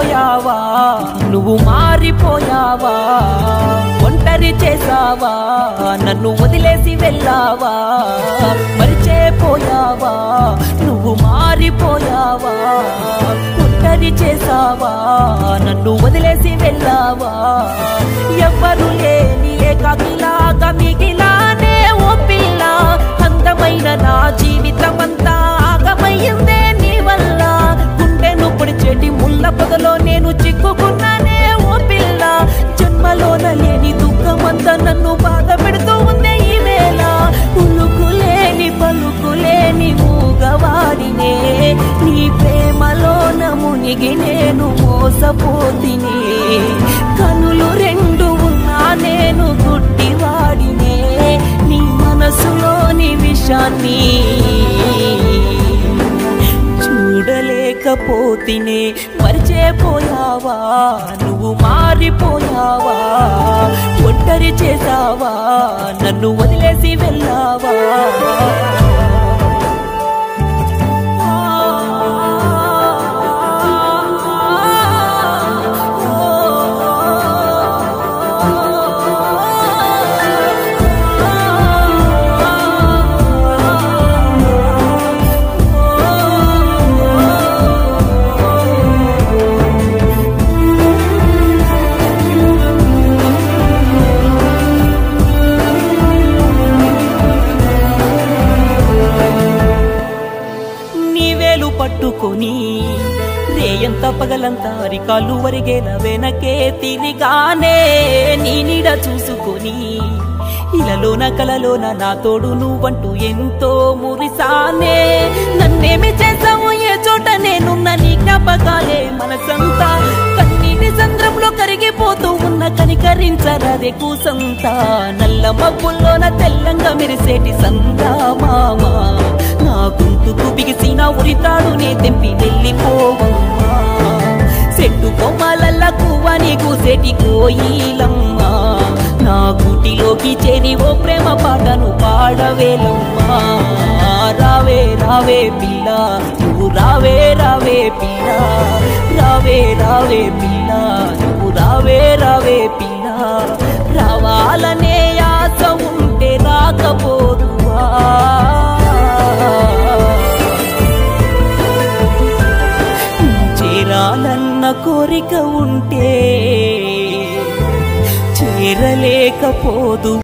మారిపోయావా నువ్వు మారిపోయావా ఒంటరి చేసావా నన్ను వదిలేసి వెళ్ళావా మరిచేపోయావా నువ్వు మారిపోయావా ఒంటరి చేసావా నన్ను వదిలేసి వెళ్ళావా ఎవ్వరు లేని ఏకాకిలాగా మిగిలానే ఓ పిల్ల అందమైన నా జీవితం అంతా ఆగమయ్యిందే నీ వల్ల గుండెను పొడిచేటి ముళ్ళ పొదలో నేను చిక్కుకున్నానే ఓ పిల్ల జన్మలోన లేని దుఃఖమంతా నన్ను బాధ పెడుతూ ఉందే ఈ వేళ ఉలుకులేని పలుకులేని మూగవాడినే నీ ప్రేమలోన మునిగి నేను మోసపోతినే కనులు రెండు ఉన్నా నేను గుడ్డివాడినే నీ మనసులోని విషాన్ని చూడలేకపోతినే మరిచేపోయావా నువ్వు మారిపోయావా ఒంటరి చేసావా నన్ను వదిలేసి వెళ్ళావా నీ వేలు పట్టుకొని రేయంత పగలంతా అరికాళ్ళు వరిగేల వెనకే తిరిగానే నీ నీడ చూసుకొని ఇలలోన కలలోన నా తోడు నువ్వంటూ ఎంతో మురిసానే నన్నేమి చేసావు ఏ చోట నేనున్న నీ జ్ఞాపకాలే మనసంతా కన్నీటి సంద్రంలో కరిగిపోతూ ఉన్న కనికరించరాదే కూసంతా నల్ల మబ్బుల్లోన తెల్లంగా మెరిసేటి సంతా మామా నా గొంతుకు బిగిసిన ఉరితాడు నే తెంపి వెళ్ళిపోవమ్మా చెట్టు కొమ్మలల్ల కువ్వ నీకు సెటి కోయిలమ్మా నా గుటిలోకి చేరి ఓ ప్రేమ పాటను పాడవేలమ్మా రావే రావే పిల్ల నువ్వు రావే రావే పిల్ల రావే రావే పిల్ల నువ్వు రావే రావే పిల్ల రావాలనే ఆశ ఉంటే రాకపోదువా చేరాలన్న కోరిక ఉంటే చేరలేకపోదు